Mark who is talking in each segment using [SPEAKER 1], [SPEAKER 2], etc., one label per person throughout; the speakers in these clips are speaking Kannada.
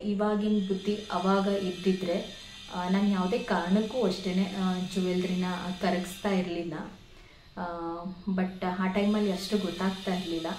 [SPEAKER 1] ಇವಾಗಿನ ಬುದ್ಧಿ ಅವಾಗ ಇದ್ದಿದ್ರೆ ನಾನು ಯಾವುದೇ ಕಾರಣಕ್ಕೂ ಅಷ್ಟೇ ಜುವೆಲ್ರಿನ ಕರಗಿಸ್ತಾ ಇರಲಿಲ್ಲ ಬಟ್ ಆ ಟೈಮಲ್ಲಿ ಅಷ್ಟು ಗೊತ್ತಾಗ್ತಾ ಇರಲಿಲ್ಲ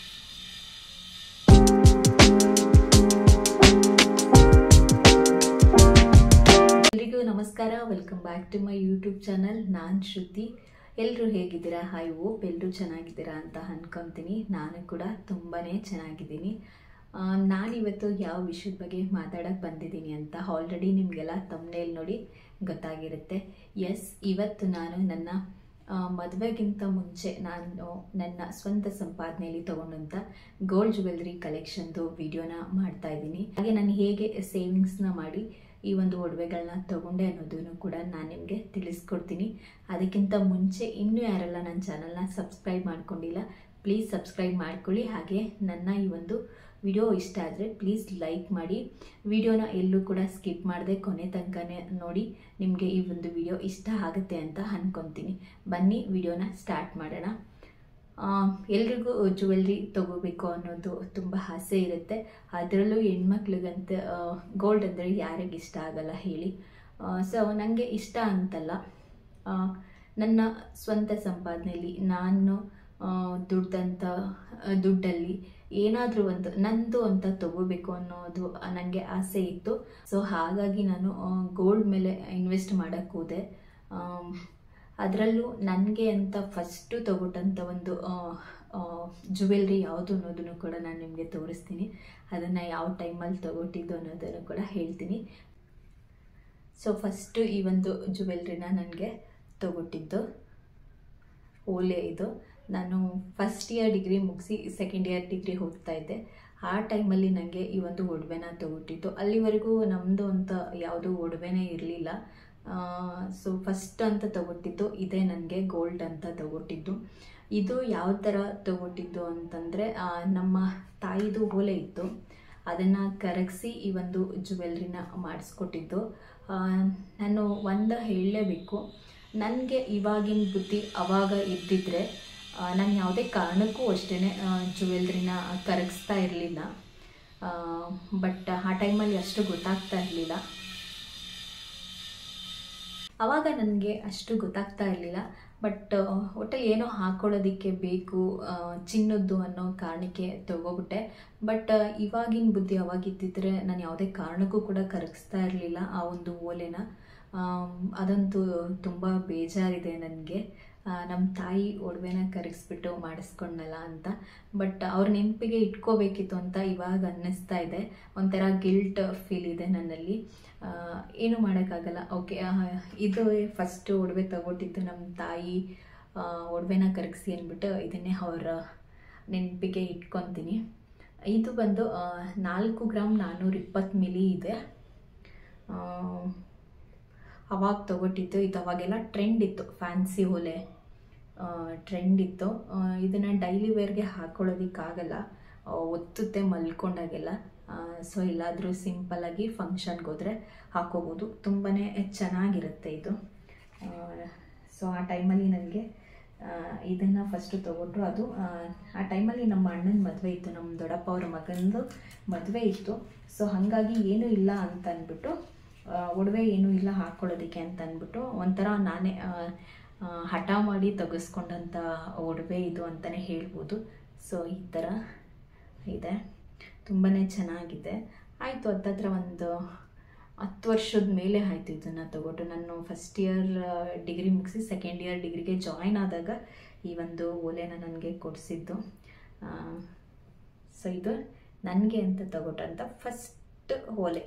[SPEAKER 1] ಎಲ್ರಿಗೂ ನಮಸ್ಕಾರ welcome back to my YouTube channel ನಾನು ಶ್ರುತಿ ಎಲ್ಲರೂ ಹೇಗಿದ್ದೀರಾ ಐ ಹೋಪ್ ಎಲ್ಲರೂ ಚೆನ್ನಾಗಿದ್ದೀರಾ ಅಂತ ಅನ್ಕೊತೀನಿ ನಾನು ಕೂಡ ತುಂಬಾ ಚೆನ್ನಾಗಿದ್ದೀನಿ ಆ, ನಾನಿವತ್ತು ಯಾವ ವಿಷಯದ ಬಗ್ಗೆ ಮಾತಾಡೋಕ್ಕೆ ಬಂದಿದ್ದೀನಿ ಅಂತ ಆಲ್ರೆಡಿ ನಿಮಗೆಲ್ಲ ತಮ್ಮನೇಲಿ ನೋಡಿ ಗೊತ್ತಾಗಿರುತ್ತೆ ಎಸ್ ಇವತ್ತು ನಾನು ನನ್ನ ಆ, ಮದುವೆಗಿಂತ ಮುಂಚೆ ನಾನು ನನ್ನ ಸ್ವಂತ ಸಂಪಾದನೆಯಲ್ಲಿ ತೊಗೊಂಡಂಥ ಗೋಲ್ಡ್ ಜ್ಯುವೆಲ್ರಿ ಕಲೆಕ್ಷನ್ದು ವಿಡಿಯೋನ ಮಾಡ್ತಾ ಇದ್ದೀನಿ ಹಾಗೆ ನಾನು ಹೇಗೆ ಸೇವಿಂಗ್ಸ್ನ ಮಾಡಿ ಈ ಒಂದು ಒಡವೆಗಳನ್ನ ತಗೊಂಡೆ ಅನ್ನೋದನ್ನು ಕೂಡ ನಾನು ನಿಮಗೆ ತಿಳಿಸ್ಕೊಡ್ತೀನಿ ಅದಕ್ಕಿಂತ ಮುಂಚೆ ಇನ್ನೂ ಯಾರೆಲ್ಲ ನನ್ನ ಚಾನಲ್ನ ಸಬ್ಸ್ಕ್ರೈಬ್ ಮಾಡ್ಕೊಂಡಿಲ್ಲ ಪ್ಲೀಸ್ ಸಬ್ಸ್ಕ್ರೈಬ್ ಮಾಡ್ಕೊಳ್ಳಿ ಹಾಗೆ ನನ್ನ ಈ ಒಂದು ವಿಡಿಯೋ ಇಷ್ಟ ಆದರೆ ಪ್ಲೀಸ್ ಲೈಕ್ ಮಾಡಿ ವಿಡಿಯೋನ ಎಲ್ಲೂ ಕೂಡ ಸ್ಕಿಪ್ ಮಾಡದೆ ಕೊನೆ ತನಕನೇ ನೋಡಿ ನಿಮಗೆ ಈ ಒಂದು ವಿಡಿಯೋ ಇಷ್ಟ ಆಗುತ್ತೆ ಅಂತ ಅಂದ್ಕೊತೀನಿ ಬನ್ನಿ ವಿಡಿಯೋನ ಸ್ಟಾರ್ಟ್ ಮಾಡೋಣ ಆ, ಎಲ್ರಿಗೂ ಜ್ಯುವೆಲ್ರಿ ತಗೋಬೇಕು ಅನ್ನೋದು ತುಂಬ ಆಸೆ ಇರುತ್ತೆ ಅದರಲ್ಲೂ ಹೆಣ್ಮಕ್ಳಿಗಂತ ಗೋಲ್ಡ್ ಅಂದರೆ ಯಾರಿಗೆ ಇಷ್ಟ ಆಗಲ್ಲ ಹೇಳಿ ಸೊ ನನಗೆ ಇಷ್ಟ ಅಂತಲ್ಲ ಆ, ನನ್ನ ಸ್ವಂತ ಸಂಪಾದನೆಯಲ್ಲಿ ನಾನು ಆ, ದುಡ್ದಂಥ ಆ, ದುಡ್ಡಲ್ಲಿ ಏನಾದರೂ ಒಂದು ನಂದು ಅಂತ ತಗೋಬೇಕು ಅನ್ನೋದು ನನಗೆ ಆಸೆ ಇತ್ತು ಸೊ ಹಾಗಾಗಿ ನಾನು ಗೋಲ್ಡ್ ಮೇಲೆ ಇನ್ವೆಸ್ಟ್ ಮಾಡೋಕ್ಕೆ ಹೋದೆ ಆಮ್, ಅದರಲ್ಲೂ ನನಗೆ ಅಂತ ಫಸ್ಟು ತಗೊಟ್ಟಂಥ ಒಂದು ಜುವೆಲ್ರಿ ಯಾವುದು ಅನ್ನೋದನ್ನು ಕೂಡ ನಾನು ನಿಮಗೆ ತೋರಿಸ್ತೀನಿ ಅದನ್ನು ಯಾವ ಟೈಮಲ್ಲಿ ತಗೊಟ್ಟಿದ್ದು ಅನ್ನೋದನ್ನು ಕೂಡ ಹೇಳ್ತೀನಿ ಸೊ ಫಸ್ಟು ಈ ಒಂದು ಜುವೆಲ್ರಿನ ನನಗೆ ತಗೊಟ್ಟಿದ್ದು ಓಲೆ ಇದು ನಾನು ಫಸ್ಟ್ ಇಯರ್ ಡಿಗ್ರಿ ಮುಗಿಸಿ ಸೆಕೆಂಡ್ ಇಯರ್ ಡಿಗ್ರಿ ಹೋಗ್ತಾ ಇದ್ದೆ ಆ ಟೈಮಲ್ಲಿ ನನಗೆ ಈ ಒಂದು ಒಡವೆನ ತಗೊಟ್ಟಿದ್ದು ಅಲ್ಲಿವರೆಗೂ ನಮ್ಮದು ಅಂತ ಯಾವುದೂ ಒಡವೆನೇ ಇರಲಿಲ್ಲ ಸೊ ಫಸ್ಟ್ ಅಂತ ತಗೊಟ್ಟಿದ್ದು ಇದೇ ನನಗೆ ಗೋಲ್ಡ್ ಅಂತ ತಗೊಟ್ಟಿದ್ದು ಇದು ಯಾವ ಥರ ತಗೊಟ್ಟಿದ್ದು ಅಂತಂದರೆ ನಮ್ಮ ತಾಯಿದು ಓಲೆ ಇತ್ತು ಅದನ್ನು ಕರಗಿಸಿ ಈ ಒಂದು ಜುವೆಲ್ರಿನ ಮಾಡಿಸ್ಕೊಟ್ಟಿದ್ದು ಆ, ನಾನು ಒಂದು ಹೇಳಲೇಬೇಕು ನನಗೆ ಇವಾಗಿನ ಬುದ್ಧಿ ಅವಾಗ ಇದ್ದಿದ್ರೆ ನಾನು ಯಾವುದೇ ಕಾರಣಕ್ಕೂ ಅಷ್ಟೇ ಜುವೆಲ್ರಿನ ಕರಗಿಸ್ತಾ ಇರಲಿಲ್ಲ ಬಟ್ ಆ ಟೈಮಲ್ಲಿ ಅಷ್ಟು ಗೊತ್ತಾಗ್ತಾ ಇರಲಿಲ್ಲ ಆವಾಗ ನನಗೆ ಅಷ್ಟು ಗೊತ್ತಾಗ್ತಾ ಇರಲಿಲ್ಲ ಬಟ್ ಒಟ್ಟಲ್ಲಿ ಏನೋ ಹಾಕ್ಕೊಳ್ಳೋದಕ್ಕೆ ಬೇಕು ಆ, ಚಿನ್ನದ್ದು ಅನ್ನೋ ಕಾರಣಕ್ಕೆ ತಗೋಬಿಟ್ಟೆ ಬಟ್ ಇವಾಗಿನ ಬುದ್ಧಿ ಅವಾಗಿದ್ದಿದ್ರೆ ನಾನು ಯಾವುದೇ ಕಾರಣಕ್ಕೂ ಕೂಡ ಕರಗಿಸ್ತಾ ಇರಲಿಲ್ಲ ಆ ಒಂದು ಓಲೆನ ಆಮ್, ಅದಂತೂ ತುಂಬ ಬೇಜಾರಿದೆ ನನಗೆ ನಮ್ಮ ತಾಯಿ ಒಡವೆನ ಕರಗಿಸ್ಬಿಟ್ಟು ಮಾಡಿಸ್ಕೊಂಡಲ್ಲ ಅಂತ ಬಟ್ ಅವ್ರ ನೆನಪಿಗೆ ಇಟ್ಕೋಬೇಕಿತ್ತು ಅಂತ ಇವಾಗ ಅನ್ನಿಸ್ತಾ ಇದೆ ಒಂಥರ ಗಿಲ್ಟ್ ಫೀಲ್ ಇದೆ ನನ್ನಲ್ಲಿ ಆ, ಏನು ಮಾಡೋಕ್ಕಾಗಲ್ಲ ಓಕೆ ಇದು ಫಸ್ಟು ಒಡವೆ ತಗೊಟ್ಟಿದ್ದು ನಮ್ಮ ತಾಯಿ ಆ, ಒಡವೆನ ಕರಗಿಸಿ ಅಂದ್ಬಿಟ್ಟು ಇದನ್ನೇ ಅವರ ನೆನಪಿಗೆ ಇಟ್ಕೊತೀನಿ ಇದು ಬಂದು ಆ, ನಾಲ್ಕು ಗ್ರಾಮ್ ನಾನ್ನೂರ ಇಪ್ಪತ್ತು ಮಿಲಿ ಇದೆ ಆ, ಅವಾಗ ತಗೊಟ್ಟಿದ್ದು ಇದು ಅವಾಗೆಲ್ಲ ಟ್ರೆಂಡ್ ಇತ್ತು ಫ್ಯಾನ್ಸಿ ಓಲೆ ಟ್ರೆಂಡ್ ಇತ್ತು ಇದನ್ನು ಡೈಲಿ ವೇರ್ಗೆ ಹಾಕ್ಕೊಳ್ಳೋದಕ್ಕಾಗಲ್ಲ ಆ, ಒತ್ತುತ್ತೆ ಮಲ್ಕೊಂಡಾಗೆಲ್ಲ ಸೊ ಎಲ್ಲಾದರೂ ಸಿಂಪಲ್ಲಾಗಿ ಫಂಕ್ಷನ್ಗೆ ಹೋದರೆ ಹಾಕೋಬೋದು ತುಂಬಾ ಚೆನ್ನಾಗಿರುತ್ತೆ ಇದು ಸೊ ಆ ಟೈಮಲ್ಲಿ ನನಗೆ ಇದನ್ನು ಫಸ್ಟು ತೊಗೊಟ್ರು ಅದು ಆ, ಆ ಟೈಮಲ್ಲಿ ನಮ್ಮ ಅಣ್ಣನ ಮದುವೆ ಇತ್ತು ನಮ್ಮ ದೊಡ್ಡಪ್ಪ ಅವ್ರ ಮಗಂದು ಮದುವೆ ಇತ್ತು ಸೊ ಹಾಗಾಗಿ ಏನೂ ಇಲ್ಲ ಅಂತ ಅಂದ್ಬಿಟ್ಟು ಆ, ಒಡವೆ ಏನೂ ಇಲ್ಲ ಹಾಕ್ಕೊಳ್ಳೋದಕ್ಕೆ ಅಂತ ಅಂದ್ಬಿಟ್ಟು ಒಂಥರ ನಾನೇ ಆ, ಆ, ಹಠ ಮಾಡಿ ತೆಗೆಸ್ಕೊಂಡಂಥ ಒಡವೆ ಇದು ಅಂತಲೇ ಹೇಳ್ಬೋದು ಸೊ ಈ ಥರ ಇದೆ ತುಂಬಾ ಚೆನ್ನಾಗಿದೆ ಆಯಿತು ಹತ್ತತ್ರ ಒಂದು ಹತ್ತು ವರ್ಷದ ಮೇಲೆ ಆಯಿತು ಇದನ್ನು ತಗೊಟ್ಟು ನಾನು ಫಸ್ಟ್ ಇಯರ್ ಡಿಗ್ರಿ ಮುಗಿಸಿ ಸೆಕೆಂಡ್ ಇಯರ್ ಡಿಗ್ರಿಗೆ ಜಾಯ್ನ್ ಆದಾಗ ಈ ಒಂದು ಓಲೆನ ನನಗೆ ಕೊಡಿಸಿದ್ದು ಸೊ ಇದು ನನಗೆ ಅಂತ ತಗೊಟ್ಟಂಥ ಫಸ್ಟ್ ಓಲೆ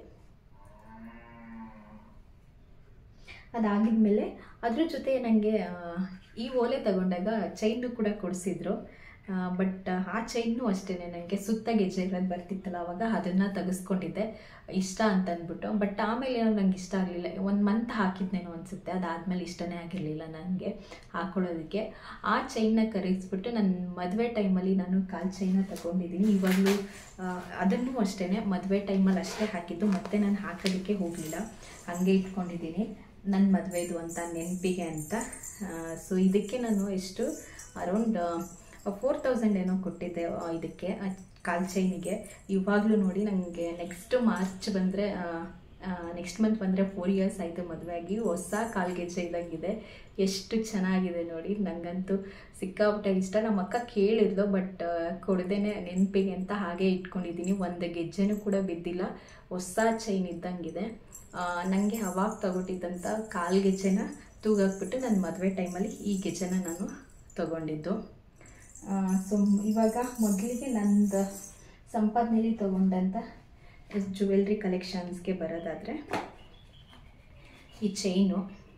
[SPEAKER 1] ಅದಾಗಿದ್ಮೇಲೆ ಅದ್ರ ಜೊತೆ ನನಗೆ ಈ ಓಲೆ ತಗೊಂಡಾಗ ಚೈನು ಕೂಡ ಕೊಡಿಸಿದ್ರು ಬಟ್ ಆ ಚೈನು ಅಷ್ಟೇ ನನಗೆ ಸುತ್ತ ಗೆಜ್ಜೆ ಇರೋದು ಬರ್ತಿತ್ತಲ್ಲ ಅವಾಗ ಅದನ್ನು ತೆಗೆಸ್ಕೊಂಡಿದ್ದೆ ಇಷ್ಟ ಅಂತ ಅಂದ್ಬಿಟ್ಟು ಬಟ್ ಆಮೇಲೆ ಏನೋ ನಂಗೆ ಇಷ್ಟ ಆಗಲಿಲ್ಲ ಒಂದು ಮಂತ್ ಹಾಕಿದ್ನೇನೋ ಅನಿಸುತ್ತೆ ಅದಾದಮೇಲೆ ಇಷ್ಟನೇ ಆಗಿರಲಿಲ್ಲ ನನಗೆ ಹಾಕೊಳ್ಳೋದಕ್ಕೆ ಆ ಚೈನ್ನ ಕರಗಿಸ್ಬಿಟ್ಟು ನನ್ನ ಮದುವೆ ಟೈಮಲ್ಲಿ ನಾನು ಕಾಲು ಚೈನ ತಗೊಂಡಿದ್ದೀನಿ ಇವಾಗಲೂ ಅದನ್ನು ಅಷ್ಟೇ ಮದುವೆ ಟೈಮಲ್ಲಿ ಅಷ್ಟೇ ಹಾಕಿದ್ದು ಮತ್ತೆ ನಾನು ಹಾಕೋದಕ್ಕೆ ಹೋಗಲಿಲ್ಲ ಹಾಗೆ ಇಟ್ಕೊಂಡಿದ್ದೀನಿ ನನ್ನ ಮದುವೆದು ಅಂತ ನೆನಪಿಗೆ ಅಂತ ಸೊ ಇದಕ್ಕೆ ನಾನು ಎಷ್ಟು ಅರೌಂಡ್ ಫೋರ್ ತೌಸಂಡ್ ಏನೋ ಕೊಟ್ಟಿದ್ದೆ ಆ, ಇದಕ್ಕೆ ಕಾಲ್ ಚೈನಿಗೆ ಇವಾಗಲೂ ನೋಡಿ ನನಗೆ ನೆಕ್ಸ್ಟ್ ಮಾರ್ಚ್ ಬಂದರೆ ನೆಕ್ಸ್ಟ್ ಮಂತ್ ಬಂದರೆ ಫೋರ್ ಇಯರ್ಸ್ ಆಯಿತು ಮದುವೆ ಆಗಿ ಹೊಸ ಕಾಲ್ಗೆಜ್ಜೆ ಇದ್ದಂಗಿದೆ ಎಷ್ಟು ಚೆನ್ನಾಗಿದೆ ನೋಡಿ ನನಗಂತೂ ಸಿಕ್ಕಾಪಟ್ಟೆ ಇಷ್ಟ ನಮ್ಮ ಅಕ್ಕ ಕೇಳಿದ್ಲು ಬಟ್ ಕೊಡದೇನೆ ನೆನಪಿಗೆ ಅಂತ ಹಾಗೆ ಇಟ್ಕೊಂಡಿದ್ದೀನಿ ಒಂದು ಗೆಜ್ಜೆನೂ ಕೂಡ ಬಿದ್ದಿಲ್ಲ ಹೊಸ ಚೈನ್ ಇದ್ದಂಗಿದೆ ನನಗೆ ಅವಾಗ ತಗೊಟ್ಟಿದ್ದಂಥ ಕಾಲ್ಗೆಜ್ಜೆನ ತೂಗಾಕ್ಬಿಟ್ಟು ನನ್ನ ಮದುವೆ ಟೈಮಲ್ಲಿ ಈ ಗೆಜ್ಜೆನ ನಾನು ತಗೊಂಡಿದ್ದು ಸೊ ಇವಾಗ ಮೊದಲಿಗೆ ನಂದು ಸಂಪಾದನೆಯಲ್ಲಿ ತೊಗೊಂಡಂಥ ಜುವೆಲ್ರಿ ಕಲೆಕ್ಷನ್ಸ್ಗೆ ಬರೋದಾದರೆ ಈ ಚೈನು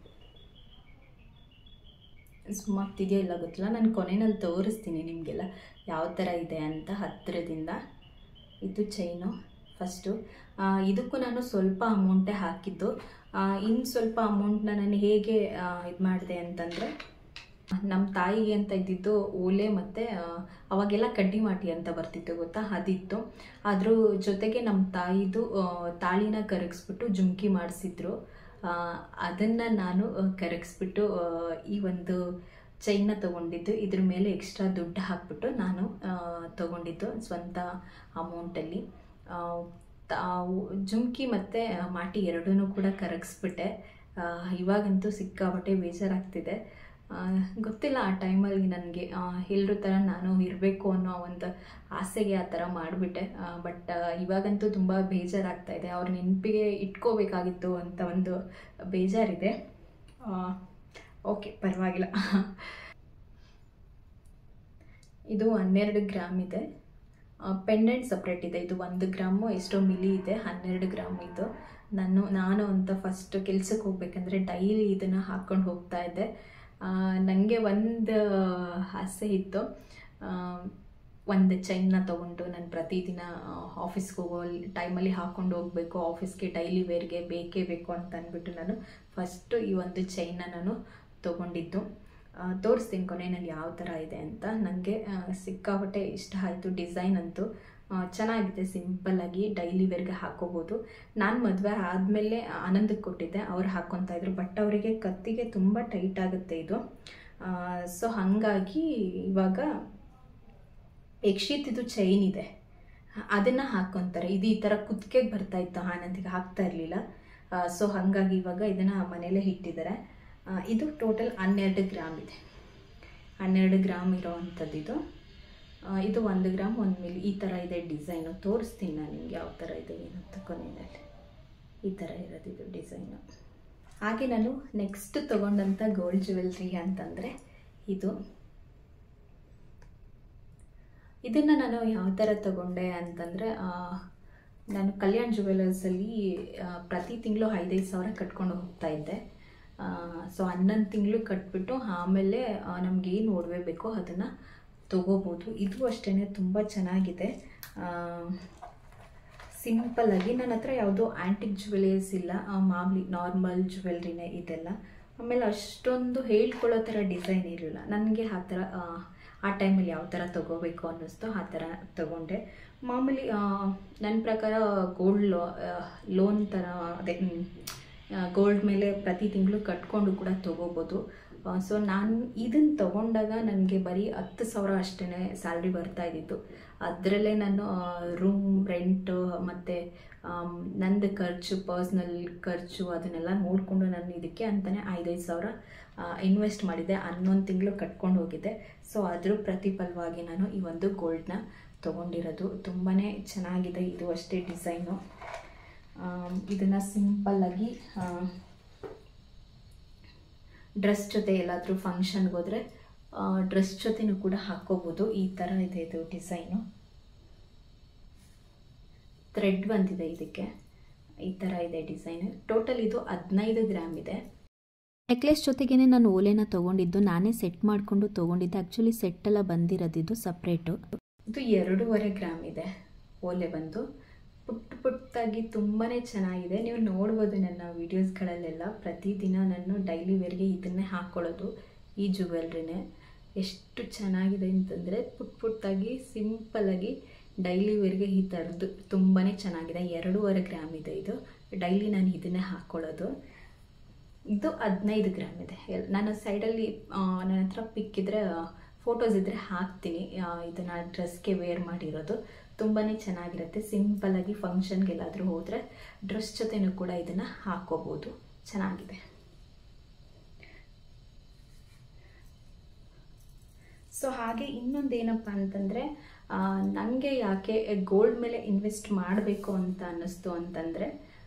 [SPEAKER 1] ಸುಮಾಗ್ತಿದೆಯೋ ಇಲ್ಲ ಗೊತ್ತಿಲ್ಲ ನಾನು ಕೊನೆಯಲ್ಲಿ ತೋರಿಸ್ತೀನಿ ನಿಮಗೆಲ್ಲ ಯಾವ ಥರ ಇದೆ ಅಂತ ಹತ್ತಿರದಿಂದ ಇದು ಚೈನು ಫಸ್ಟು ಇದಕ್ಕೂ ನಾನು ಸ್ವಲ್ಪ ಅಮೌಂಟೇ ಹಾಕಿದ್ದು ಇನ್ನು ಸ್ವಲ್ಪ ಅಮೌಂಟ್ನ ನಾನು ಹೇಗೆ ಇದು ಮಾಡಿದೆ ಅಂತಂದರೆ ನಮ್ಮ ತಾಯಿಗೆ ಅಂತ ಇದ್ದಿದ್ದು ಓಲೆ ಮತ್ತು ಅವಾಗೆಲ್ಲ ಕಡ್ಡಿ ಮಾಟಿ ಅಂತ ಬರ್ತಿತ್ತು ಗೊತ್ತಾ ಅದಿತ್ತು ಅದ್ರ ಜೊತೆಗೆ ನಮ್ಮ ತಾಯಿದು ತಾಳಿನ ಕರಗಿಸ್ಬಿಟ್ಟು ಜುಮ್ಕಿ ಮಾಡಿಸಿದ್ರು ಅದನ್ನು ನಾನು ಕರಗಿಸ್ಬಿಟ್ಟು ಈ ಒಂದು ಚೈನ್ನ ತೊಗೊಂಡಿದ್ದು ಇದ್ರ ಮೇಲೆ ಎಕ್ಸ್ಟ್ರಾ ದುಡ್ಡು ಹಾಕ್ಬಿಟ್ಟು ನಾನು ತೊಗೊಂಡಿದ್ದು ಸ್ವಂತ ಅಮೌಂಟಲ್ಲಿ ಜುಮ್ಕಿ ಮತ್ತು ಮಾಟಿ ಎರಡೂ ಕೂಡ ಕರಗಿಸ್ಬಿಟ್ಟೆ ಇವಾಗಂತೂ ಸಿಕ್ಕಾಪಟ್ಟೆ ಬೇಜಾರಾಗ್ತಿದೆ ಗೊತ್ತಿಲ್ಲ ಆ ಟೈಮಲ್ಲಿ ನನಗೆ ಎಲ್ಲರ ಥರ ನಾನು ಇರಬೇಕು ಅನ್ನೋ ಒಂದು ಆಸೆಗೆ ಆ ಥರ ಮಾಡಿಬಿಟ್ಟೆ ಬಟ್ ಇವಾಗಂತೂ ತುಂಬ ಬೇಜಾರಾಗ್ತಾ ಇದೆ ಅವ್ರ ನೆನಪಿಗೆ ಇಟ್ಕೋಬೇಕಾಗಿತ್ತು ಅಂತ ಒಂದು ಬೇಜಾರಿದೆ ಓಕೆ ಪರವಾಗಿಲ್ಲ ಇದು ಹನ್ನೆರಡು ಗ್ರಾಮ್ ಇದೆ ಪೆಂಡೆಂಟ್ ಸಪ್ರೇಟ್ ಇದೆ ಇದು ಒಂದು ಗ್ರಾಮು ಎಷ್ಟೋ ಮಿಲಿ ಇದೆ ಹನ್ನೆರಡು ಗ್ರಾಮ್ ಇದು ನಾನು ನಾನು ಅಂತ ಫಸ್ಟ್ ಕೆಲ್ಸಕ್ಕೆ ಹೋಗ್ಬೇಕಂದ್ರೆ ಡೈಲಿ ಇದನ್ನು ಹಾಕ್ಕೊಂಡು ಹೋಗ್ತಾ ಇದ್ದೆ ನನಗೆ ಒಂದು ಆಸೆ ಇತ್ತು ಒಂದು ಚೈನ್ನ ತೊಗೊಂಡು ನಾನು ಪ್ರತಿದಿನ ಆಫೀಸ್ಗೆ ಹೋಗೋ ಟೈಮಲ್ಲಿ ಹಾಕ್ಕೊಂಡು ಹೋಗಬೇಕು ಆಫೀಸ್ಗೆ ಡೈಲಿ ವೇರ್ಗೆ ಬೇಕೇ ಬೇಕು ಅಂತ ಅಂದ್ಬಿಟ್ಟು ನಾನು ಫಸ್ಟು ಈ ಒಂದು ಚೈನ್ನ ನಾನು ತೊಗೊಂಡಿದ್ದು ತೋರಿಸ್ತೀನಿ ಕೊನೆಯಲ್ಲಿ ಯಾವ ಥರ ಇದೆ ಅಂತ ನನಗೆ ಸಿಕ್ಕಾಪಟ್ಟೆ ಇಷ್ಟ ಆಯಿತು ಡಿಸೈನ್ ಅಂತೂ ಚೆನ್ನಾಗಿದೆ ಸಿಂಪಲ್ಲಾಗಿ ಡೈಲಿ ವೇರ್ಗೆ ಹಾಕೋಬೋದು ನಾನು ಮದುವೆ ಆದಮೇಲೆ ಆನಂದಕ್ಕೆ ಕೊಟ್ಟಿದ್ದೆ ಅವ್ರು ಹಾಕ್ಕೊತಾ ಇದ್ರು ಬಟ್ ಅವರಿಗೆ ಕತ್ತಿಗೆ ತುಂಬ ಟೈಟ್ ಆಗುತ್ತೆ ಇದು ಸೊ ಹಾಗಾಗಿ ಇವಾಗ ಯಕ್ಷಿತ್ ಇದು ಚೈನ್ ಇದೆ ಅದನ್ನು ಹಾಕ್ಕೊತಾರೆ ಇದು ಈ ಥರ ಕುತ್ತಿಗೆಗೆ ಬರ್ತಾ ಇತ್ತು ಆನಂದಿಗೆ ಹಾಕ್ತಾ ಇರಲಿಲ್ಲ ಸೊ ಹಾಗಾಗಿ ಇವಾಗ ಇದನ್ನು ಮನೇಲೇ ಇಟ್ಟಿದ್ದಾರೆ ಇದು ಟೋಟಲ್ ಹನ್ನೆರಡು ಗ್ರಾಮ್ ಇದೆ ಹನ್ನೆರಡು ಗ್ರಾಮ್ ಇರೋ ಅಂಥದ್ದು ಇದು ಇದು ಒಂದು ಗ್ರಾಮ್ ಒಂದು ಮಿಲಿ ಈ ಥರ ಇದೆ ಡಿಸೈನು ತೋರಿಸ್ತೀನಿ ನಾನು ನಿಮ್ಗೆ ಯಾವ ಥರ ಇದೆ ಏನಂತ ಕೊನೆಯಲ್ಲಿ ಈ ಥರ ಇರೋದು ಇದು ಡಿಸೈನು ಹಾಗೆ ನಾನು ನೆಕ್ಸ್ಟ್ ತೊಗೊಂಡಂಥ ಗೋಲ್ಡ್ ಜ್ಯುವೆಲ್ರಿ ಅಂತಂದರೆ ಇದು ಇದನ್ನು ನಾನು ಯಾವ ಥರ ತಗೊಂಡೆ ಅಂತಂದರೆ ನಾನು ಕಲ್ಯಾಣ್ ಜುವೆಲರ್ಸಲ್ಲಿ ಪ್ರತಿ ತಿಂಗಳು ಐದೈದು ಸಾವಿರ ಕಟ್ಕೊಂಡು ಹೋಗ್ತಾ ಇದ್ದೆ ಸೊ ಹನ್ನೊಂದು ತಿಂಗಳು ಕಟ್ಬಿಟ್ಟು ಆಮೇಲೆ ನಮಗೇನು ಒಡವೆ ಬೇಕೋ ಅದನ್ನು ತೊಗೋಬೋದು ಇದು ಅಷ್ಟೇ ತುಂಬ ಚೆನ್ನಾಗಿದೆ ಸಿಂಪಲ್ಲಾಗಿ ನನ್ನ ಹತ್ರ ಯಾವುದೋ ಆ್ಯಂಟಿಕ್ ಜ್ಯುವೆಲರೀಸ್ ಇಲ್ಲ ಮಾಮೂಲಿ ನಾರ್ಮಲ್ ಜ್ಯುವೆಲ್ರಿನೇ ಇದೆಲ್ಲ ಆಮೇಲೆ ಅಷ್ಟೊಂದು ಹೇಳ್ಕೊಳ್ಳೋ ಥರ ಡಿಸೈನ್ ಇರಲಿಲ್ಲ ನನಗೆ ಆ ಥರ ಆ ಟೈಮಲ್ಲಿ ಯಾವ ಥರ ತೊಗೋಬೇಕು ಅನ್ನಿಸ್ತು ಆ ಥರ ತೊಗೊಂಡೆ ಮಾಮೂಲಿ ನನ್ನ ಪ್ರಕಾರ ಗೋಲ್ಡ್ ಲೋ ಲೋನ್ ಥರ ಅದೇ ಗೋಲ್ಡ್ ಮೇಲೆ ಪ್ರತಿ ತಿಂಗಳು ಕಟ್ಕೊಂಡು ಕೂಡ ತೊಗೋಬೋದು ಸೊ ನಾನು ಇದನ್ನು ತೊಗೊಂಡಾಗ ನನಗೆ ಬರೀ ಹತ್ತು ಸಾವಿರ ಅಷ್ಟೇ ಸ್ಯಾಲ್ರಿ ಬರ್ತಾ ಇದ್ದಿತ್ತು ಅದರಲ್ಲೇ ನಾನು ರೂಮ್ ರೆಂಟು ಮತ್ತು ನಂದು ಖರ್ಚು ಪರ್ಸ್ನಲ್ ಖರ್ಚು ಅದನ್ನೆಲ್ಲ ನೋಡಿಕೊಂಡು ನಾನು ಇದಕ್ಕೆ ಅಂತಲೇ ಐದೈದು ಸಾವಿರ ಇನ್ವೆಸ್ಟ್ ಮಾಡಿದ್ದೆ ಹನ್ನೊಂದು ತಿಂಗಳು ಕಟ್ಕೊಂಡು ಹೋಗಿದ್ದೆ ಸೊ ಅದ್ರ ಪ್ರತಿಫಲವಾಗಿ ನಾನು ಈ ಒಂದು ಗೋಲ್ಡ್ನ ತೊಗೊಂಡಿರೋದು ತುಂಬಾ ಚೆನ್ನಾಗಿದೆ ಇದು ಅಷ್ಟೇ ಡಿಸೈನು ಇದನ್ನು ಸಿಂಪಲ್ಲಾಗಿ ಡ್ರೆಸ್ ಜೊತೆ ಎಲ್ಲಾದರೂ ಫಂಕ್ಷನ್ಗೆ ಹೋದರೆ ಡ್ರೆಸ್ ಜೊತೆನೂ ಕೂಡ ಹಾಕ್ಕೋಬೋದು ಈ ಥರ ಇದೆ ಇದು ಡಿಸೈನು ಥ್ರೆಡ್ ಬಂದಿದೆ ಇದಕ್ಕೆ ಈ ಥರ ಇದೆ ಡಿಸೈನ್ ಟೋಟಲ್ ಇದು ಹದಿನೈದು ಗ್ರಾಮ್ ಇದೆ
[SPEAKER 2] ನೆಕ್ಲೆಸ್ ಜೊತೆಗೇನೆ ನಾನು ಓಲೆನ ತೊಗೊಂಡಿದ್ದು ನಾನೇ ಸೆಟ್ ಮಾಡಿಕೊಂಡು ತೊಗೊಂಡಿದ್ದೆ ಆ್ಯಕ್ಚುಲಿ ಸೆಟ್ ಎಲ್ಲ ಬಂದಿರೋದಿದ್ದು ಸಪ್ರೇಟು
[SPEAKER 1] ಇದು ಎರಡೂವರೆ ಗ್ರಾಮ್ ಇದೆ ಓಲೆ ಬಂದು ಪುಟ್ಟ ಪುಟ್ಟಾಗಿ ತುಂಬಾ ಚೆನ್ನಾಗಿದೆ ನೀವು ನೋಡ್ಬೋದು ನನ್ನ ವೀಡಿಯೋಸ್ಗಳಲ್ಲೆಲ್ಲ ಪ್ರತಿದಿನ ನಾನು ಡೈಲಿ ವೇರ್ಗೆ ಇದನ್ನೇ ಹಾಕ್ಕೊಳ್ಳೋದು ಈ ಜುವೆಲ್ರಿನೇ ಎಷ್ಟು ಚೆನ್ನಾಗಿದೆ ಅಂತಂದರೆ ಪುಟ್ ಪುಟ್ಟಾಗಿ ಸಿಂಪಲ್ಲಾಗಿ ಡೈಲಿ ವೇರ್ಗೆ ಈ ಥರದ್ದು ತುಂಬಾ ಚೆನ್ನಾಗಿದೆ ಎರಡೂವರೆ ಗ್ರಾಮ್ ಇದೆ ಇದು ಡೈಲಿ ನಾನು ಇದನ್ನೇ ಹಾಕ್ಕೊಳ್ಳೋದು ಇದು ಹದಿನೈದು ಗ್ರಾಮ್ ಇದೆ ಎಲ್ ನಾನು ಸೈಡಲ್ಲಿ ನನ್ನ ಹತ್ರ ಪಿಕ್ ಇದ್ದರೆ ಫೋಟೋಸ್ ಇದ್ದರೆ ಹಾಕ್ತೀನಿ ಇದನ್ನು ಡ್ರೆಸ್ಗೆ ವೇರ್ ಮಾಡಿರೋದು ತುಂಬಾ ಚೆನ್ನಾಗಿರುತ್ತೆ ಸಿಂಪಲ್ಲಾಗಿ ಫಂಕ್ಷನ್ಗೆಲ್ಲಾದರೂ ಹೋದರೆ ಡ್ರೆಸ್ ಜೊತೆನೂ ಕೂಡ ಇದನ್ನು ಹಾಕೋಬೋದು ಚೆನ್ನಾಗಿದೆ ಸೊ ಹಾಗೆ ಇನ್ನೊಂದು ಏನಪ್ಪ ಅಂತಂದರೆ ನನಗೆ ಯಾಕೆ ಗೋಲ್ಡ್ ಮೇಲೆ ಇನ್ವೆಸ್ಟ್ ಮಾಡಬೇಕು ಅಂತ ಅನ್ನಿಸ್ತು ಅಂತಂದರೆ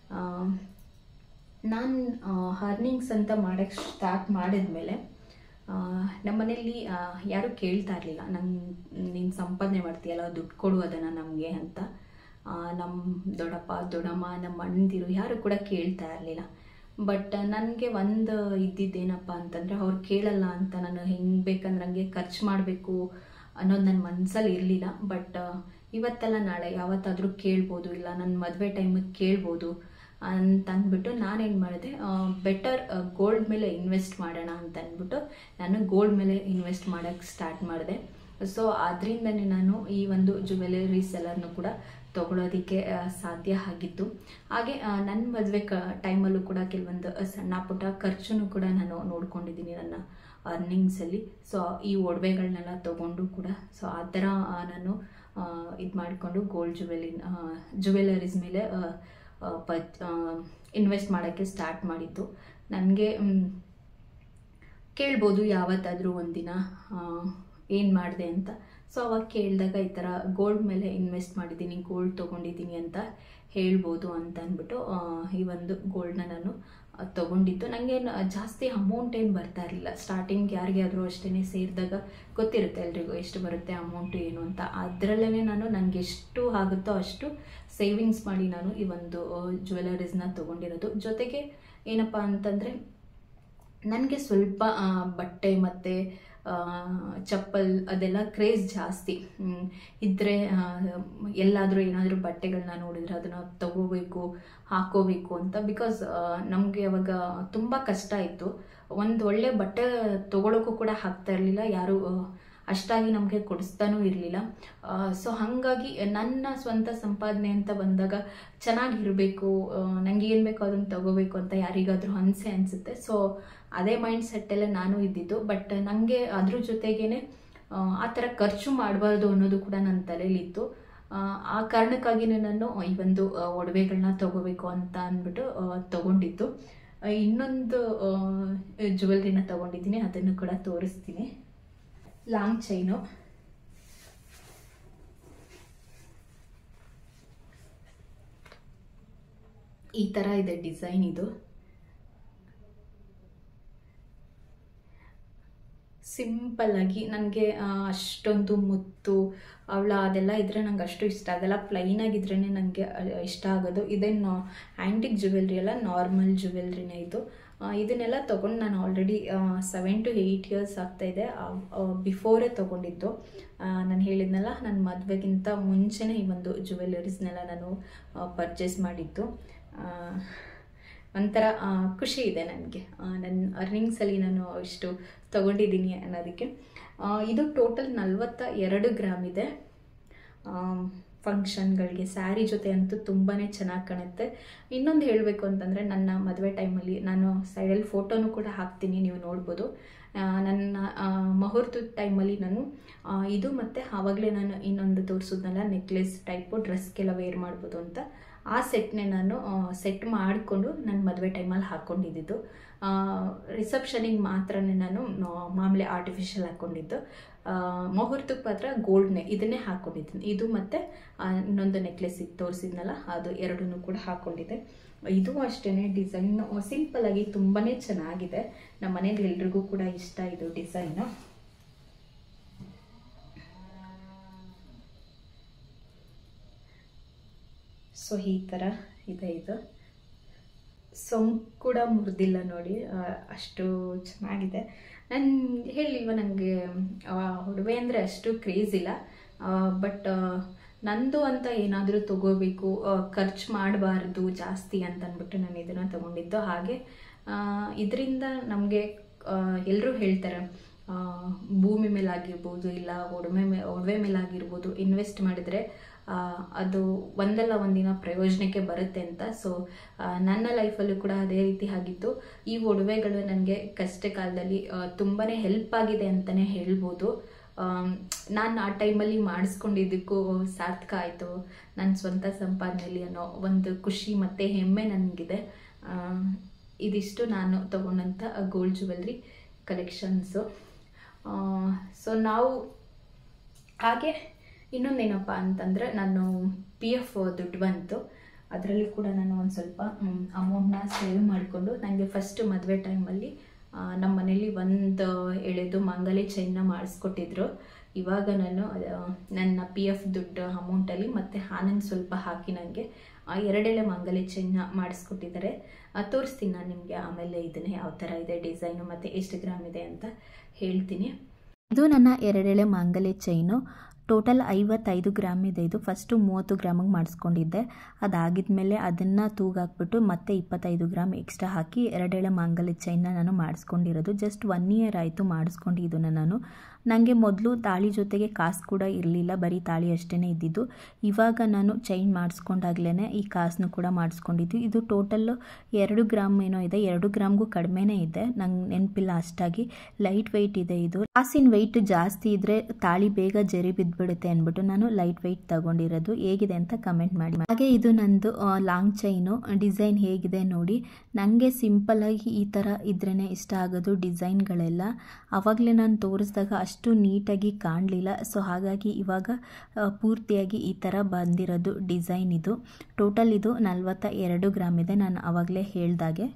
[SPEAKER 1] ನಾನು ಹರ್ನಿಂಗ್ಸ್ ಅಂತ ಮಾಡೋಕ್ಕೆ ಸ್ಟಾರ್ಟ್ ಮಾಡಿದ್ಮೇಲೆ ನಮ್ಮನೇಲಿ ಯಾರೂ ಕೇಳ್ತಾ ಇರಲಿಲ್ಲ ನಂಗೆ ನೀನು ಸಂಪಾದನೆ ಮಾಡ್ತೀಯಲ್ಲ ದುಡ್ಡು ಕೊಡು ಅದನ್ನು ನಮಗೆ ಅಂತ ನಮ್ಮ ದೊಡ್ಡಪ್ಪ ದೊಡ್ಡಮ್ಮ ನಮ್ಮ ಅಣ್ಣಂದಿರು ಯಾರು ಕೂಡ ಕೇಳ್ತಾ ಇರಲಿಲ್ಲ ಬಟ್ ನನಗೆ ಒಂದು ಇದ್ದಿದ್ದೇನಪ್ಪ ಅಂತಂದರೆ ಅವ್ರು ಕೇಳಲ್ಲ ಅಂತ ನಾನು ಹೆಂಗೆ ಬೇಕಂದ್ರೆ ಹಂಗೆ ಖರ್ಚು ಮಾಡಬೇಕು ಅನ್ನೋದು ನನ್ನ ಮನಸ್ಸಲ್ಲಿ ಇರಲಿಲ್ಲ ಬಟ್ ಇವತ್ತಲ್ಲ ನಾಳೆ ಯಾವತ್ತಾದರೂ ಕೇಳ್ಬೋದು ಇಲ್ಲ ನನ್ನ ಮದುವೆ ಟೈಮಿಗೆ ಕೇಳ್ಬೋದು ಅಂತ ಅಂದ್ಬಿಟ್ಟು ನಾನೇನು ಮಾಡಿದೆ ಬೆಟರ್ ಗೋಲ್ಡ್ ಮೇಲೆ ಇನ್ವೆಸ್ಟ್ ಮಾಡೋಣ ಅಂತ ಅಂದ್ಬಿಟ್ಟು ನಾನು ಗೋಲ್ಡ್ ಮೇಲೆ ಇನ್ವೆಸ್ಟ್ ಮಾಡೋಕ್ಕೆ ಸ್ಟಾರ್ಟ್ ಮಾಡಿದೆ ಸೊ ಅದರಿಂದನೇ ನಾನು ಈ ಒಂದು ಜುವೆಲರೀಸ್ ಎಲ್ಲನೂ ಕೂಡ ತಗೊಳ್ಳೋದಕ್ಕೆ ಸಾಧ್ಯ ಆಗಿತ್ತು ಹಾಗೆ ನನ್ನ ಮದುವೆ ಕ ಟೈಮಲ್ಲೂ ಕೂಡ ಕೆಲವೊಂದು ಸಣ್ಣ ಪುಟ್ಟ ಖರ್ಚನ್ನು ಕೂಡ ನಾನು ನೋಡ್ಕೊಂಡಿದ್ದೀನಿ ನನ್ನ ಅರ್ನಿಂಗ್ಸಲ್ಲಿ ಸೊ ಈ ಒಡವೆಗಳನ್ನೆಲ್ಲ ತೊಗೊಂಡು ಕೂಡ ಸೊ ಆ ಥರ ನಾನು ಇದು ಮಾಡಿಕೊಂಡು ಗೋಲ್ಡ್ ಜುವೆಲಿ ಜುವೆಲರೀಸ್ ಮೇಲೆ ಪ ಇನ್ವೆಸ್ಟ್ ಮಾಡೋಕ್ಕೆ ಸ್ಟಾರ್ಟ್ ಮಾಡಿದ್ದು ನನಗೆ ಕೇಳ್ಬೋದು ಯಾವತ್ತಾದರೂ ಒಂದಿನ ಏನು ಮಾಡಿದೆ ಅಂತ ಸೊ ಅವಾಗ ಕೇಳಿದಾಗ ಈ ಥರ ಗೋಲ್ಡ್ ಮೇಲೆ ಇನ್ವೆಸ್ಟ್ ಮಾಡಿದ್ದೀನಿ ಗೋಲ್ಡ್ ತೊಗೊಂಡಿದ್ದೀನಿ ಅಂತ ಹೇಳ್ಬೋದು ಅಂತ ಅಂದ್ಬಿಟ್ಟು ಈ ಒಂದು ಗೋಲ್ಡ್ನ ನಾನು ತೊಗೊಂಡಿದ್ದು ನನಗೆ ಜಾಸ್ತಿ ಅಮೌಂಟ್ ಏನು ಬರ್ತಾ ಇರಲಿಲ್ಲ ಸ್ಟಾರ್ಟಿಂಗ್ ಯಾರಿಗೆ ಆದರೂ ಅಷ್ಟೇ ಸೇರಿದಾಗ ಗೊತ್ತಿರುತ್ತೆ ಎಲ್ರಿಗೂ ಎಷ್ಟು ಬರುತ್ತೆ ಅಮೌಂಟು ಏನು ಅಂತ ಅದರಲ್ಲೇ ನಾನು ನನಗೆ ಎಷ್ಟು ಆಗುತ್ತೋ ಅಷ್ಟು ಸೇವಿಂಗ್ಸ್ ಮಾಡಿ ನಾನು ಈ ಒಂದು ಜ್ಯುವೆಲರೀಸ್ನ ತೊಗೊಂಡಿರೋದು ಜೊತೆಗೆ ಏನಪ್ಪ ಅಂತಂದರೆ ನನಗೆ ಸ್ವಲ್ಪ ಬಟ್ಟೆ ಮತ್ತು ಚಪ್ಪಲ್ ಅದೆಲ್ಲ ಕ್ರೇಜ್ ಜಾಸ್ತಿ ಇದ್ದರೆ ಎಲ್ಲಾದರೂ ಏನಾದರೂ ಬಟ್ಟೆಗಳನ್ನ ನೋಡಿದರೆ ಅದನ್ನು ತಗೋಬೇಕು ಹಾಕೋಬೇಕು ಅಂತ ಬಿಕಾಸ್ ನಮಗೆ ಅವಾಗ ತುಂಬ ಕಷ್ಟ ಇತ್ತು ಒಂದು ಒಳ್ಳೆ ಬಟ್ಟೆ ತೊಗೊಳೋಕ್ಕೂ ಕೂಡ ಆಗ್ತಾ ಇರಲಿಲ್ಲ ಯಾರು ಅಷ್ಟಾಗಿ ನಮಗೆ ಕೊಡಿಸ್ತಾನೂ ಇರಲಿಲ್ಲ ಸೊ ಹಾಗಾಗಿ ನನ್ನ ಸ್ವಂತ ಸಂಪಾದನೆ ಅಂತ ಬಂದಾಗ ಚೆನ್ನಾಗಿರಬೇಕು ನನಗೆ ಏನು ಬೇಕೋ ಅದನ್ನು ತಗೋಬೇಕು ಅಂತ ಯಾರಿಗಾದರೂ ಅನಿಸೆ ಅನಿಸುತ್ತೆ ಸೊ ಅದೇ ಮೈಂಡ್ ಸೆಟ್ಟಲ್ಲೇ ನಾನು ಇದ್ದಿದ್ದು ಬಟ್ ನನಗೆ ಅದ್ರ ಜೊತೆಗೇನೆ ಆ ಥರ ಖರ್ಚು ಮಾಡಬಾರ್ದು ಅನ್ನೋದು ಕೂಡ ನನ್ನ ತಲೆಯಲ್ಲಿತ್ತು ಆ ಕಾರಣಕ್ಕಾಗಿನೇ ನಾನು ಈ ಒಂದು ಒಡವೆಗಳನ್ನ ತಗೋಬೇಕು ಅಂತ ಅಂದ್ಬಿಟ್ಟು ತಗೊಂಡಿದ್ದು ಇನ್ನೊಂದು ಜುವೆಲ್ರಿನ ತಗೊಂಡಿದ್ದೀನಿ ಅದನ್ನು ಕೂಡ ತೋರಿಸ್ತೀನಿ ಲಾಂಗ್ ಚೈನು ಈ ಥರ ಇದೆ ಡಿಸೈನ್ ಇದು ಸಿಂಪಲ್ ಆಗಿ ನನಗೆ ಅಷ್ಟೊಂದು ಮುತ್ತು ಅವಳ ಅದೆಲ್ಲ ಇದ್ರೆ ನಂಗೆ ಅಷ್ಟು ಇಷ್ಟ ಆಗಲ್ಲ ಪ್ಲೈನ್ ಆಗಿದ್ರೇ ನನಗೆ ಇಷ್ಟ ಆಗೋದು ಇದೇನು ಆ್ಯಂಟಿಕ್ ಜುವೆಲ್ರಿ ಅಲ್ಲ ನಾರ್ಮಲ್ ಜುವೆಲ್ರಿನೇ ಇದು ಇದನ್ನೆಲ್ಲ ತೊಗೊಂಡು ನಾನು already seven to eight years ಆಗ್ತಾಯಿದೆ ಬಿಫೋರೇ ತೊಗೊಂಡಿದ್ದು ನಾನು ಹೇಳಿದ್ನಲ್ಲ ನನ್ನ ಮದುವೆಗಿಂತ ಮುಂಚೆನೇ ಈ ಒಂದು ಜುವೆಲರೀಸ್ನೆಲ್ಲ ನಾನು ಪರ್ಚೇಸ್ ಮಾಡಿದ್ದು ಒಂಥರ ಖುಷಿ ಇದೆ ನನಗೆ ನನ್ನ ಅರ್ನಿಂಗ್ಸಲ್ಲಿ ನಾನು ಇಷ್ಟು ತೊಗೊಂಡಿದ್ದೀನಿ ಅನ್ನೋದಕ್ಕೆ ಇದು ಟೋಟಲ್ ನಲ್ವತ್ತ ಎರಡು ಗ್ರಾಮ್ ಇದೆ ಫಂಕ್ಷನ್ಗಳಿಗೆ ಸ್ಯಾರಿ ಜೊತೆ ಅಂತೂ ತುಂಬಾ ಚೆನ್ನಾಗಿ ಕಾಣುತ್ತೆ ಇನ್ನೊಂದು ಹೇಳಬೇಕು ಅಂತಂದರೆ ನನ್ನ ಮದುವೆ ಟೈಮಲ್ಲಿ ನಾನು ಸೈಡಲ್ಲಿ ಫೋಟೋನು ಕೂಡ ಹಾಕ್ತೀನಿ ನೀವು ನೋಡ್ಬೋದು ನನ್ನ ಮುಹೂರ್ತದ ಟೈಮಲ್ಲಿ ನಾನು ಇದು ಮತ್ತು ಆವಾಗಲೇ ನಾನು ಇನ್ನೊಂದು ತೋರಿಸೋದ್ನಲ್ಲ ನೆಕ್ಲೆಸ್ ಟೈಪು ಡ್ರೆಸ್ಗೆಲ್ಲ ವೇರ್ ಮಾಡ್ಬೋದು ಅಂತ ಆ ಸೆಟ್ನೇ ನಾನು ಸೆಟ್ ಮಾಡಿಕೊಂಡು ನನ್ನ ಮದುವೆ ಟೈಮಲ್ಲಿ ಹಾಕ್ಕೊಂಡಿದ್ದು ರಿಸೆಪ್ಷನಿಗೆ ಮಾತ್ರನೇ ನಾನು ಮಾಮೂಲಿ ಆರ್ಟಿಫಿಷಿಯಲ್ ಹಾಕ್ಕೊಂಡಿದ್ದು ಮುಹೂರ್ತಕ್ಕೆ ಮಾತ್ರ ಗೋಲ್ಡ್ನೇ ಇದನ್ನೇ ಹಾಕ್ಕೊಂಡಿದ್ದೀನಿ ಇದು ಮತ್ತು ಇನ್ನೊಂದು ನೆಕ್ಲೆಸ್ ಇದು ತೋರಿಸಿದ್ನಲ್ಲ ಅದು ಎರಡೂ ಕೂಡ ಹಾಕ್ಕೊಂಡಿದ್ದೆ ಇದು ಅಷ್ಟೇ ಡಿಸೈನು ಸಿಂಪಲ್ಲಾಗಿ ತುಂಬಾ ಚೆನ್ನಾಗಿದೆ ನಮ್ಮ ಮನೇಲಿ ಎಲ್ರಿಗೂ ಕೂಡ ಇಷ್ಟ ಇದು ಡಿಸೈನು ಸೊ ಈ ಥರ ಇದೆ ಇದು ಸೊಂಕು ಕೂಡ ಮುರಿದಿಲ್ಲ ನೋಡಿ ಅಷ್ಟು ಚೆನ್ನಾಗಿದೆ ನಾನು ಹೇಳಿಲ್ವ ನನಗೆ ಒಡವೆ ಅಂದರೆ ಅಷ್ಟು ಕ್ರೇಜ್ ಇಲ್ಲ ಬಟ್ ನಂದು ಅಂತ ಏನಾದರೂ ತಗೋಬೇಕು ಖರ್ಚು ಮಾಡಬಾರ್ದು ಜಾಸ್ತಿ ಅಂತ ಅಂದ್ಬಿಟ್ಟು ನಾನು ಇದನ್ನು ತಗೊಂಡಿದ್ದು ಹಾಗೆ ಇದರಿಂದ ನಮಗೆ ಎಲ್ಲರೂ ಹೇಳ್ತಾರೆ ಭೂಮಿ ಮೇಲಾಗಿರ್ಬೋದು ಇಲ್ಲ ಒಡವೆ ಮೇ ಒಡವೆ ಮೇಲಾಗಿರ್ಬೋದು ಇನ್ವೆಸ್ಟ್ ಮಾಡಿದರೆ ಅದು ಒಂದಲ್ಲ ಒಂದಿನ ಪ್ರಯೋಜನಕ್ಕೆ ಬರುತ್ತೆ ಅಂತ ಸೊ ನನ್ನ ಲೈಫಲ್ಲೂ ಕೂಡ ಅದೇ ರೀತಿ ಆಗಿತ್ತು ಈ ಒಡವೆಗಳು ನನಗೆ ಕಷ್ಟ ಕಾಲದಲ್ಲಿ ತುಂಬಾ ಹೆಲ್ಪ್ ಆಗಿದೆ ಅಂತಲೇ ಹೇಳ್ಬೋದು ನಾನು ಆ ಟೈಮಲ್ಲಿ ಮಾಡಿಸ್ಕೊಂಡಿದ್ದಕ್ಕೂ ಸಾರ್ಥಕ ಆಯಿತು ನನ್ನ ಸ್ವಂತ ಸಂಪಾದನೆಯಲ್ಲಿ ಅನ್ನೋ ಒಂದು ಖುಷಿ ಮತ್ತು ಹೆಮ್ಮೆ ನನಗಿದೆ ಇದಿಷ್ಟು ನಾನು ತಗೊಂಡಂಥ ಗೋಲ್ಡ್ ಜುವೆಲ್ರಿ ಕಲೆಕ್ಷನ್ಸು ಸೊ ನಾವು ಹಾಗೆ ಇನ್ನೊಂದೇನಪ್ಪ ಅಂತಂದರೆ ನಾನು ಪಿ ಎಫ್ ದುಡ್ಡು ಬಂತು ಅದರಲ್ಲಿ ಕೂಡ ನಾನು ಒಂದು ಸ್ವಲ್ಪ ಅಮೌಂಟ್ನ ಸೇವ್ ಮಾಡಿಕೊಂಡು ನನಗೆ ಫಸ್ಟ್ ಮದುವೆ ಟೈಮಲ್ಲಿ ನಮ್ಮ ಮನೇಲಿ ಒಂದು ಎಳೆದು ಮಂಗಲಿ ಚೈನ್ನ ಮಾಡಿಸ್ಕೊಟ್ಟಿದ್ರು ಇವಾಗ ನಾನು ನನ್ನ ಪಿ ಎಫ್ ದುಡ್ಡು ಅಮೌಂಟಲ್ಲಿ ಮತ್ತು ಆನಂದ್ ಸ್ವಲ್ಪ ಹಾಕಿ ನನಗೆ ಎರಡೆಳೆ ಮಂಗಲಿ ಚೈನ್ನ ಮಾಡಿಸ್ಕೊಟ್ಟಿದ್ದಾರೆ ತೋರಿಸ್ತೀನಿ ನಾನು ನಿಮಗೆ ಆಮೇಲೆ ಇದನ್ನು ಯಾವ ಥರ ಇದೆ ಡಿಸೈನು ಮತ್ತು ಎಷ್ಟು ಗ್ರಾಮ್ ಇದೆ ಅಂತ ಹೇಳ್ತೀನಿ
[SPEAKER 2] ಇದು ನನ್ನ ಎರಡೆಳೆ ಮಾಂಗಲ್ಯ ಚೈನು ಟೋಟಲ್ ಐವತ್ತೈದು ಗ್ರಾಮ್ ಇದೆ ಇದು ಫಸ್ಟು ಮೂವತ್ತು ಗ್ರಾಮಿಗೆ ಮಾಡಿಸ್ಕೊಂಡಿದ್ದೆ ಅದಾಗಿದ್ಮೇಲೆ ಅದನ್ನು ತೂಗಾಕ್ಬಿಟ್ಟು ಮತ್ತೆ ಇಪ್ಪತ್ತೈದು ಗ್ರಾಮ್ ಎಕ್ಸ್ಟ್ರಾ ಹಾಕಿ ಎರಡೆಳೆ ಮಾಂಗಲ್ಯ ಚೈನ್ನ ನಾನು ಮಾಡಿಸ್ಕೊಂಡಿರೋದು ಜಸ್ಟ್ ಒನ್ ಇಯರ್ ಆಯಿತು ಮಾಡಿಸ್ಕೊಂಡಿದ್ದನ್ನು ನಾನು ನನಗೆ ಮೊದಲು ತಾಳಿ ಜೊತೆಗೆ ಕಾಸು ಕೂಡ ಇರಲಿಲ್ಲ ಬರೀ ತಾಳಿ ಅಷ್ಟೇ ಇದ್ದಿದ್ದು ಇವಾಗ ನಾನು ಚೈನ್ ಮಾಡಿಸ್ಕೊಂಡಾಗ್ಲೇ ಈ ಕಾಸನ್ನು ಕೂಡ ಮಾಡಿಸ್ಕೊಂಡಿದ್ದು ಇದು ಟೋಟಲ್ಲು ಎರಡು ಗ್ರಾಮ್ ಏನೋ ಇದೆ ಎರಡು ಗ್ರಾಮ್ಗೂ ಕಡಿಮೆನೇ ಇದೆ ನಂಗೆ ನೆನಪಿಲ್ಲ ಅಷ್ಟಾಗಿ ಲೈಟ್ ವೆಯ್ಟ್ ಇದೆ ಇದು ಕಾಸಿನ ವೆಯ್ಟ್ ಜಾಸ್ತಿ ಇದ್ದರೆ ತಾಳಿ ಬೇಗ ಜರಿ ಬಿದ್ದುಬಿಡುತ್ತೆ ಅಂದ್ಬಿಟ್ಟು ನಾನು ಲೈಟ್ ವೆಯ್ಟ್ ತಗೊಂಡಿರೋದು ಹೇಗಿದೆ ಅಂತ ಕಮೆಂಟ್ ಮಾಡಿ ಹಾಗೆ ಇದು ನಂದು ಲಾಂಗ್ ಚೈನು ಡಿಸೈನ್ ಹೇಗಿದೆ ನೋಡಿ ನನಗೆ ಸಿಂಪಲ್ಲಾಗಿ ಈ ಥರ ಇದ್ರೇ ಇಷ್ಟ ಆಗೋದು ಡಿಸೈನ್ಗಳೆಲ್ಲ ಆವಾಗಲೇ ನಾನು ತೋರಿಸಿದಾಗ ಅಷ್ಟು ನೀಟಾಗಿ ಕಾಣಲಿಲ್ಲ ಸೊ ಹಾಗಾಗಿ ಇವಾಗ ಪೂರ್ತಿಯಾಗಿ ಈ ಥರ ಬಂದಿರೋದು ಡಿಸೈನ್ ಇದು ಟೋಟಲ್ ಇದು ನಲ್ವತ್ತ ಎರಡು ಗ್ರಾಮ್ ಇದೆ ನಾನು ಆವಾಗಲೇ ಹೇಳ್ದಾಗೆ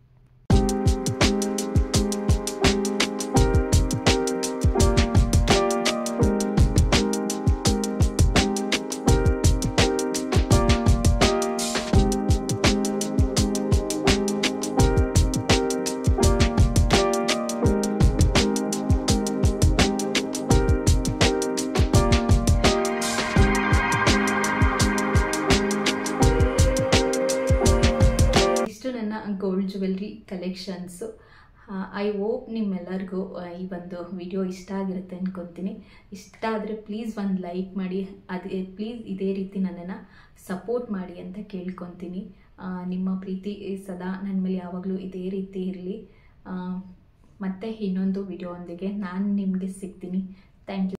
[SPEAKER 1] ಇಷ್ಟು ನನ್ನ gold jewellery collections I hope ನಿಮ್ಮೆಲ್ಲರಿಗೂ ಈ ಒಂದು ವಿಡಿಯೋ ಇಷ್ಟ ಆಗಿರುತ್ತೆ ಅನ್ಕೊತೀನಿ ಇಷ್ಟ ಆದರೆ ಪ್ಲೀಸ್ ಒಂದು ಲೈಕ್ ಮಾಡಿ ಅದೇ ಪ್ಲೀಸ್ ಇದೇ ರೀತಿ ನನ್ನನ್ನು ಸಪೋರ್ಟ್ ಮಾಡಿ ಅಂತ ಕೇಳ್ಕೊತೀನಿ ನಿಮ್ಮ ಪ್ರೀತಿ ಸದಾ ನನ್ನ ಮೇಲೆ ಯಾವಾಗಲೂ ಇದೇ ರೀತಿ ಇರಲಿ ಮತ್ತು ಇನ್ನೊಂದು ವಿಡಿಯೋ ಒಂದಿಗೆ ನಾನು ನಿಮಗೆ ಸಿಗ್ತೀನಿ ಥ್ಯಾಂಕ್ ಯು